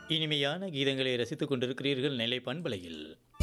இனிமையான கீதங்களை ரசித்துக் கொண்டிருக்கிறீர்கள் நெல்லை பண்பலையில்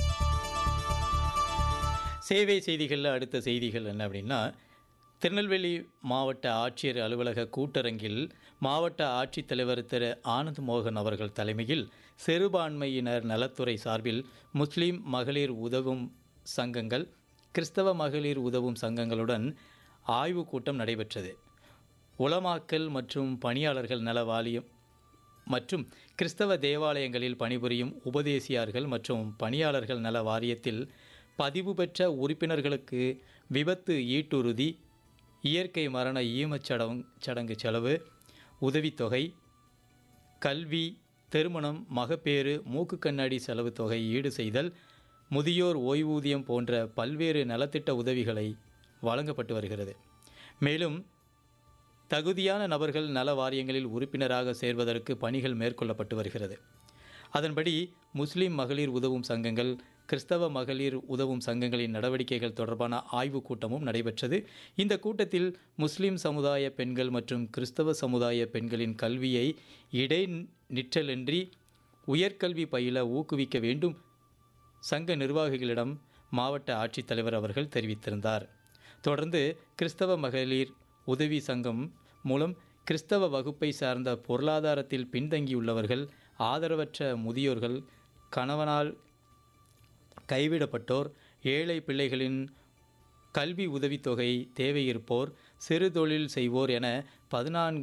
சேவை செய்திகளில் அடுத்த செய்திகள் என்ன அப்படின்னா திருநெல்வேலி மாவட்ட ஆட்சியர் அலுவலக கூட்டரங்கில் மாவட்ட ஆட்சித்தலைவர் திரு ஆனந்த் மோகன் அவர்கள் தலைமையில் சிறுபான்மையினர் நலத்துறை சார்பில் முஸ்லிம் மகளிர் உதவும் சங்கங்கள் கிறிஸ்தவ மகளிர் உதவும் சங்கங்களுடன் ஆய்வுக் கூட்டம் நடைபெற்றது உலமாக்கல் மற்றும் பணியாளர்கள் நல வாரியம் மற்றும் கிறிஸ்தவ தேவாலயங்களில் பணிபுரியும் உபதேசியார்கள் மற்றும் பணியாளர்கள் நல வாரியத்தில் பதிவு பெற்ற உறுப்பினர்களுக்கு விபத்து ஈட்டுறுதி இயற்கை மரண ஈமச்சடங் சடங்கு செலவு உதவித்தொகை கல்வி திருமணம் மகப்பேறு மூக்கு கண்ணாடி செலவு தொகை ஈடு செய்தல் முதியோர் ஓய்வூதியம் போன்ற பல்வேறு நலத்திட்ட உதவிகளை வழங்கப்பட்டு வருகிறது மேலும் தகுதியான நபர்கள் நல வாரியங்களில் உறுப்பினராக சேர்வதற்கு பணிகள் மேற்கொள்ளப்பட்டு வருகிறது அதன்படி முஸ்லிம் மகளிர் உதவும் சங்கங்கள் கிறிஸ்தவ மகளிர் உதவும் சங்கங்களின் நடவடிக்கைகள் தொடர்பான ஆய்வுக் கூட்டமும் நடைபெற்றது இந்த கூட்டத்தில் முஸ்லிம் சமுதாய பெண்கள் மற்றும் கிறிஸ்தவ சமுதாய பெண்களின் கல்வியை இடைநிற்றலின்றி உயர்கல்வி பயில ஊக்குவிக்க வேண்டும் சங்க நிர்வாகிகளிடம் மாவட்ட ஆட்சித்தலைவர் அவர்கள் தெரிவித்திருந்தார் தொடர்ந்து கிறிஸ்தவ மகளிர் உதவி சங்கம் மூலம் கிறிஸ்தவ வகுப்பை சார்ந்த பொருளாதாரத்தில் பின்தங்கியுள்ளவர்கள் ஆதரவற்ற முதியோர்கள் கணவனால் கைவிடப்பட்டோர் ஏழை பிள்ளைகளின் கல்வி உதவித்தொகை தேவையிருப்போர் சிறு தொழில் செய்வோர் என பதினான்கு